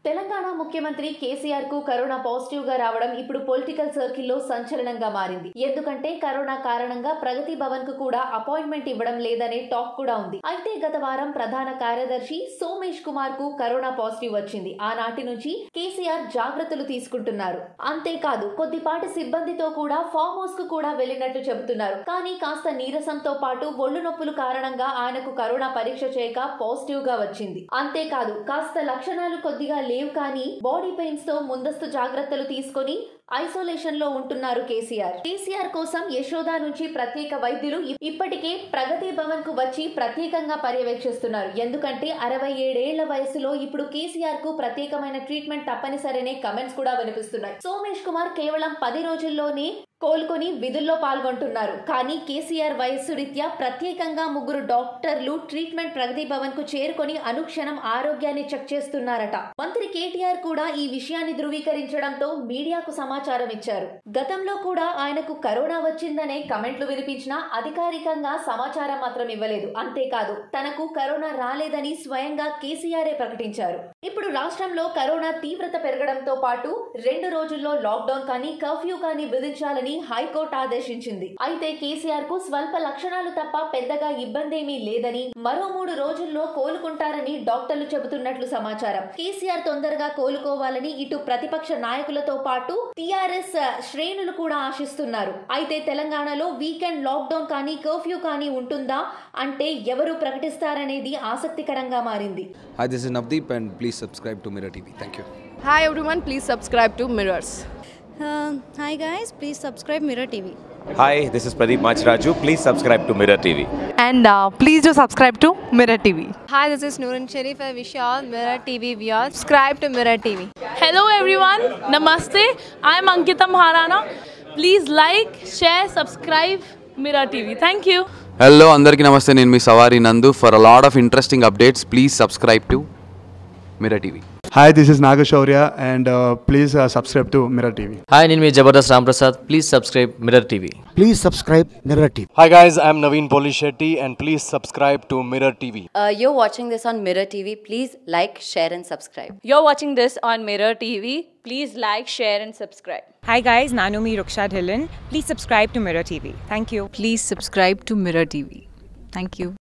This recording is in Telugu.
తెలంగాణ ముఖ్యమంత్రి కేసీఆర్ కు కరోనా పాజిటివ్ గా రావడం ఇప్పుడు పొలిటికల్ సర్కిల్లో సంచలనంగా మారింది ఎందుకంటే కరోనా కారణంగా ప్రగతి భవన్ కు కూడా అపాయింట్మెంట్ ఇవ్వడం లేదనే టాక్ కూడా ఉంది అయితే గత వారం ప్రధాన కార్యదర్శి సోమేష్ కుమార్ కు కరోనా పాజిటివ్ వచ్చింది ఆనాటి నుంచి కేసీఆర్ జాగ్రత్తలు తీసుకుంటున్నారు అంతేకాదు కొద్దిపాటి సిబ్బందితో కూడా ఫామ్ హౌస్ కు కూడా వెళ్లినట్లు చెబుతున్నారు కానీ కాస్త నీరసంతో పాటు ఒళ్ళు నొప్పులు కారణంగా ఆయనకు కరోనా పరీక్ష చేయక పాజిటివ్ గా వచ్చింది అంతేకాదు కాస్త లక్షణాలు కొద్దిగా లేవు కానీ బాడీ పెయిన్స్ తో ముందస్తు జాగ్రత్తలు తీసుకొని ఐసోలేషన్ లో ఉంటున్నారు కేసీఆర్ కేసీఆర్ కోసం యశోద నుంచి ప్రత్యేక వైద్యులు ఇ- ఇప్పటికే ప్రగతి భవన్ కు వచ్చి ప్రత్యేకంగా పర్యవేక్షిస్తున్నారు ఎందుకంటే అరవై ఏడేళ్ల వయసులో ఇప్పుడు కేసీఆర్ కు ప్రత్యేకమైన ట్రీట్మెంట్ తప్పనిసరనే కమెంట్స్ కూడా వినిపిస్తున్నాయి సోమేష్ కుమార్ కేవలం పది రోజుల్లోనే కోలుకొని విధుల్లో పాల్గొంటున్నారు కానీ కేసీఆర్ వయస్సు రీత్యా ప్రత్యేకంగా ముగ్గురు డాక్టర్లు ట్రీట్మెంట్ ప్రగతి భవన్ కు చేరుకొని అనుక్షణం ఆరోగ్యాన్ని చెక్ చేస్తున్నారట మంత్రి కేటీఆర్ కూడా ఈ విషయాన్ని ధృవీకరించడంతో మీడియాకు సమాచారం ఇచ్చారు గతంలో కూడా ఆయనకు కరోనా వచ్చిందనే కమెంట్లు వినిపించినా అధికారికంగా సమాచారం మాత్రం ఇవ్వలేదు అంతేకాదు తనకు కరోనా రాలేదని స్వయంగా కేసీఆరే ప్రకటించారు ఇప్పుడు రాష్ట్రంలో కరోనా తీవ్రత పెరగడంతో పాటు రెండు రోజుల్లో లాక్డౌన్ కానీ కర్ఫ్యూ కానీ విధించాలని హైకోర్టు ఆదేశించింది అయితే కేసీఆర్ కు స్వల్ప లక్షణాలు తప్ప పెద్దగా ఇబ్బంది ఏమీ లేదని మరో మూడు రోజుల్లో కోలుకుంటారని డాక్టర్లు చెబుతున్నట్లు సమాచారం కేసీఆర్ తొందరగా కోలుకోవాలని ఇటు ప్రతిపక్ష నాయకులతో పాటు టీఆర్ఎస్ శ్రేణులు కూడా ఆశిస్తున్నారు అయితే తెలంగాణలో వీకెండ్ లాక్డౌన్ కానీ కర్ఫ్యూ కానీ ఉంటుందా అంటే ఎవరు ప్రకటిస్తారనేది ఆసక్తికరంగా మారింది Hi, this is Navdeep, and please subscribe to Mirror TV. Thank you. Hi everyone, please subscribe to Mirrors. Uh, hi guys, please subscribe Mirror TV. Hi, this is Pradeep Machraju. Please subscribe to Mirror TV. and uh, please do subscribe to Mirror TV. Hi, this is Noorun Sharif. I wish you all Mirror TV viewers subscribe to Mirror TV. Hello everyone, Namaste. I'm Ankita Maharana. Please like, share, subscribe Mirror TV. Thank you. Hello అందరికీ నమస్తే నేను మీ Savari Nandu for a lot of interesting updates please subscribe to Mirror TV Hi, this is Nagashaurya, and uh, please uh, subscribe to Mirror TV. Hi నేను మీ Jabardasth Ramprasad please subscribe Mirror TV Please subscribe Mirror TV. Hi guys, I'm Naveen Polishetty and please subscribe to Mirror TV. Uh, you're watching this on Mirror TV. Please like, share, and subscribe. You're watching this on Mirror TV. Please like, share, and subscribe. Hi guys, Nanumi Ruksha Dhillon. Please subscribe to Mirror TV. Thank you. Please subscribe to Mirror TV. Thank you.